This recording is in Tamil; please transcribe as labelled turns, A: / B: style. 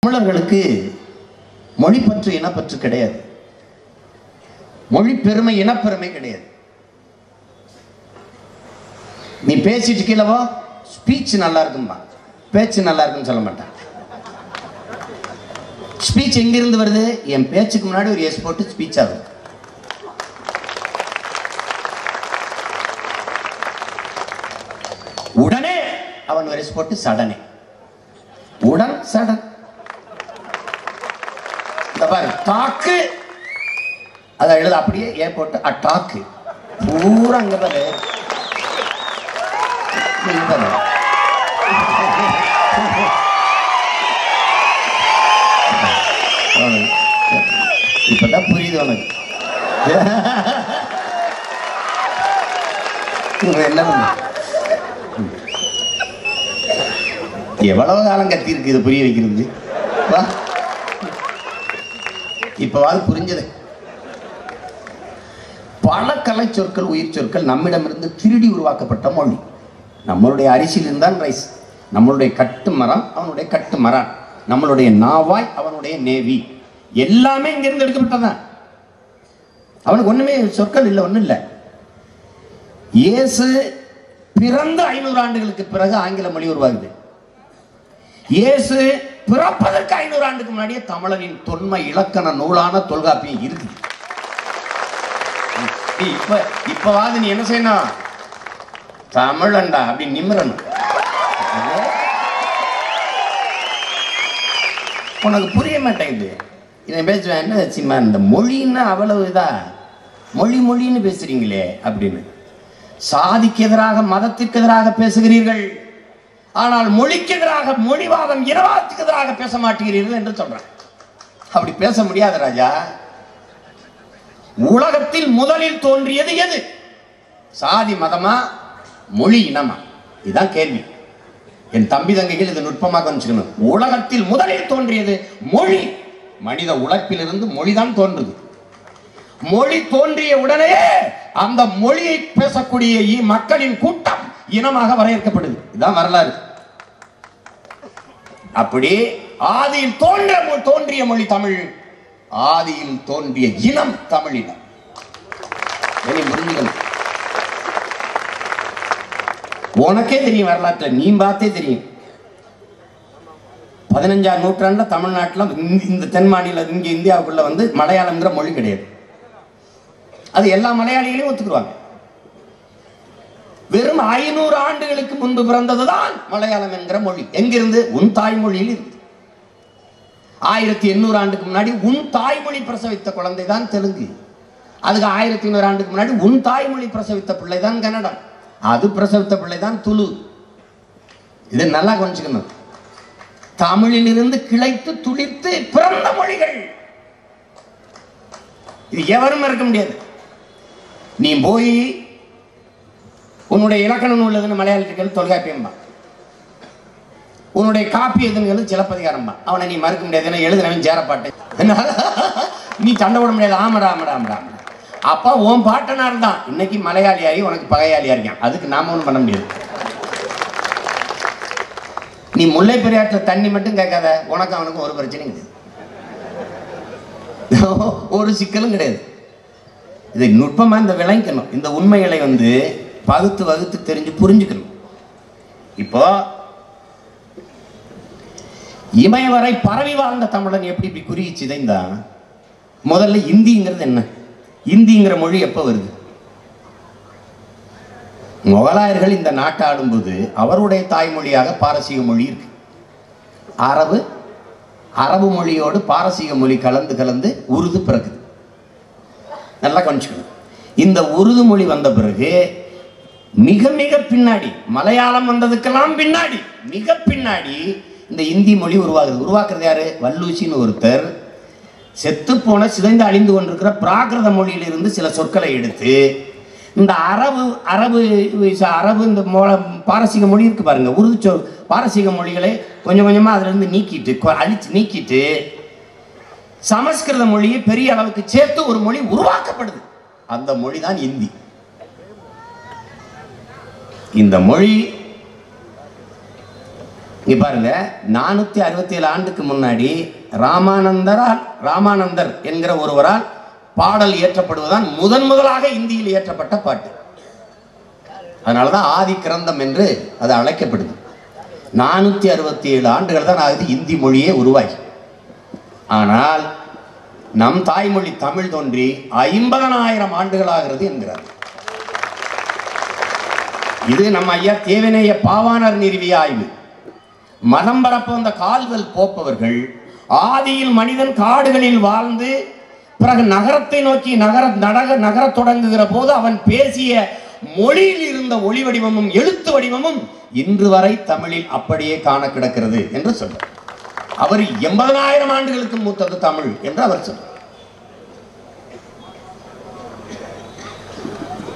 A: தமிழர்களுக்கு மொழிப்பற்று இனப்பற்று கிடையாது மொழி பெருமை இனப்பெருமை கிடையாது நீ பேசிட்டு கீழவோ ஸ்பீச் நல்லா இருக்கும்பா பேச்சு நல்லா இருக்குன்னு சொல்ல மாட்டான் ஸ்பீச் எங்கிருந்து வருது என் பேச்சுக்கு முன்னாடி ஒரு எஸ் போட்டு ஸ்பீச் ஆகும் உடனே அவன் ஒரு எஸ் போட்டு சடனே உடன் சடன் இந்த பாரு டாக்கு அதை எழுத அப்படியே ஏ போட்டு அட்டாக்கு பூரா அங்க பாரு இங்க பாரு அவனுக்கு. இப்பதான் புரியுது உனக்கு இவன் என்ன பண்ண எவ்வளவு காலம் கத்தி இருக்கு இதை புரிய வைக்கிறது வா இப்பவாது புரிஞ்சது பல கலை சொற்கள் உயிர் சொற்கள் நம்மிடமிருந்து திருடி உருவாக்கப்பட்ட மொழி நம்மளுடைய அரிசியில் தான் ரைஸ் நம்மளுடைய கட்டு மரம் அவனுடைய கட்டு மரம் நம்மளுடைய நாவாய் அவனுடைய நேவி எல்லாமே இங்கிருந்து எடுக்கப்பட்டதான் அவனுக்கு ஒண்ணுமே சொற்கள் இல்லை ஒண்ணும் இல்லை இயேசு பிறந்த ஐநூறு ஆண்டுகளுக்கு பிறகு ஆங்கில மொழி உருவாகுது இயேசு பிறப்பதற்கு ஐநூறு ஆண்டுக்கு முன்னாடியே தமிழனின் தொன்மை இலக்கண நூலான தொல்காப்பியம் இருக்கு நீ இப்ப இப்பவாது நீ என்ன செய்யணும் தமிழண்டா அப்படி நிமிரணும் உனக்கு புரிய மாட்டேங்குது இவன் பேசுவேன் என்ன சிம்மா இந்த மொழின்னா அவ்வளவு இதா மொழி மொழின்னு பேசுறீங்களே அப்படின்னு சாதிக்கு எதிராக மதத்திற்கு எதிராக பேசுகிறீர்கள் ஆனால் மொழிக்கு எதிராக மொழிவாதம் இனவாதத்துக்கு எதிராக பேச மாட்டேங்கிறீர்கள் என்று சொல்றேன் அப்படி பேச முடியாது ராஜா உலகத்தில் முதலில் தோன்றியது எது சாதி மதமா மொழி இனமா இதுதான் கேள்வி என் தம்பி தங்கைகள் இதை நுட்பமாக கவனிச்சுக்கணும் உலகத்தில் முதலில் தோன்றியது மொழி மனித உழைப்பிலிருந்து மொழிதான் தோன்றுது மொழி தோன்றிய உடனே அந்த மொழியை பேசக்கூடிய இ- மக்களின் கூட்டம் இனமாக வரையறுக்கப்படுது இதுதான் வரலாறு அப்படி ஆதியில் தோன்ற மொ- தோன்றிய மொழி தமிழ் ஆதியில் தோன்றிய இனம் தமிழினம் இதை புரிஞ்சுக்கணும் உனக்கே தெரியும் வரலாற்றில் நீ பார்த்தே தெரியும் பதினஞ்சாம் நூற்றாண்டுல தமிழ்நாட்டில் இந்த- இந்த தென் மாநில இங்க இந்தியாவுக்குள்ள வந்து மலையாளம்ங்கிற மொழி கிடையாது அது எல்லா மலையாளிகளையும் ஒத்துக்குருவாங்க வெறும் ஐநூறு ஆண்டுகளுக்கு முன்பு பிறந்ததுதான் மலையாளம் என்கிற மொழி எங்கிருந்து உன் தாய்மொழியில் இருந்து ஆயிரத்தி எண்ணூறு ஆண்டுக்கு முன்னாடி உன் தாய்மொழி பிரசவித்த குழந்தை தான் தெலுங்கு அதுக்கு ஆயிரத்தி ஐநூறு ஆண்டுக்கு முன்னாடி உன் தாய்மொழி பிரசவித்த பிள்ளை தான் கன்னடம் அது பிரசவித்த பிள்ளை தான் துளு இது நல்லா கொஞ்சிக்கணும் தமிழிலிருந்து கிளைத்து துளித்து பிறந்த மொழிகள் இது எவரும் இருக்க முடியாது நீ போய் உன்னுடைய இலக்கண நூல் எதுன்னு மலையாளத்துக்கு தொல்காப்பியம்பா உன்னுடைய காப்பி எதுன்னு சிலப்பதிகாரம்பா அவனை நீ மறுக்க முடியாது ஏன்னா எழுதுனவன் சேரப்பாட்டு நீ சண்டை போட முடியாது ஆமடா ஆமடா ஆமடா ஆமடா அப்பா உன் பாட்டனார் தான் இன்னைக்கு மலையாளியாகி உனக்கு பகையாளியா இருக்கான் அதுக்கு நாம ஒன்றும் பண்ண முடியாது நீ முல்லை பெரியாற்றில் தண்ணி மட்டும் கேட்காத உனக்கு அவனுக்கும் ஒரு பிரச்சனையும் கிடையாது ஒரு சிக்கலும் கிடையாது இதை நுட்பமா இந்த விளங்கிக்கணும் இந்த உண்மைகளை வந்து பகுத்து வகுத்து தெரிஞ்சு புரிஞ்சுக்கணும் இப்போ இமயவரை பரவி வாழ்ந்த தமிழன் எப்படி இப்படி குறுகி சிதைந்தான் முதல்ல இந்திங்கிறது என்ன இந்திங்கிற மொழி எப்போ வருது முகலாயர்கள் இந்த நாட்டை ஆடும்போது அவருடைய தாய்மொழியாக பாரசீக மொழி இருக்கு அரபு அரபு மொழியோடு பாரசீக மொழி கலந்து கலந்து உருது பிறகுது நல்லா கவனிச்சுக்கணும் இந்த உருது மொழி வந்த பிறகு மிக மிக பின்னாடி மலையாளம் வந்ததுக்கெல்லாம் பின்னாடி மிக பின்னாடி இந்த இந்தி மொழி உருவாகுது உருவாக்குறது யாரு வல்லூசின்னு ஒருத்தர் செத்துப்போன சிதைந்து அழிந்து கொண்டிருக்கிற பிராகிருத மொழியிலிருந்து சில சொற்களை எடுத்து இந்த அரபு அரபு அரபு இந்த மொ- பாரசீக மொழி இருக்கு பாருங்க உருது சொல் பாரசீக மொழிகளை கொஞ்சம் கொஞ்சமா அதுல இருந்து நீக்கிட்டு கொ- அழிச்சு நீக்கிட்டு சமஸ்கிருத மொழியை பெரிய அளவுக்கு சேர்த்து ஒரு மொழி உருவாக்கப்படுது அந்த மொழி தான் இந்தி இந்த மொழி இங்க பாருங்க நானூத்தி அறுபத்தி ஏழு ஆண்டுக்கு முன்னாடி ராமானந்தரால் ராமானந்தர் என்கிற ஒருவரால் பாடல் இயற்றப்படுவதுதான் முதன் முதலாக இந்தியில் இயற்றப்பட்ட பாட்டு அதனாலதான் ஆதி கிரந்தம் என்று அது அழைக்கப்படுது நானூத்தி அறுபத்தி ஏழு ஆண்டுகள் தான் ஆகுது இந்தி மொழியே உருவாகி ஆனால் நம் தாய்மொழி தமிழ் தோன்றி ஐம்பதனாயிரம் ஆண்டுகள் ஆகிறது என்கிறார் இது நம்ம ஐயா தேவனைய பாவாணர் நிறுவிய ஆய்வு மதம் பரப்ப வந்த கால்கள் போப்பவர்கள் ஆதியில் மனிதன் காடுகளில் வாழ்ந்து பிறகு நகரத்தை நோக்கி நகர நடக நகரத் தொடங்குகிற போது அவன் பேசிய மொழியில் இருந்த ஒளி வடிவமும் எழுத்து வடிவமும் இன்று வரை தமிழில் அப்படியே காண கிடக்கிறது என்று சொல்றார் அவர் எண்பதனாயிரம் ஆண்டுகளுக்கு மூத்தது தமிழ் என்று அவர் சொல்றார்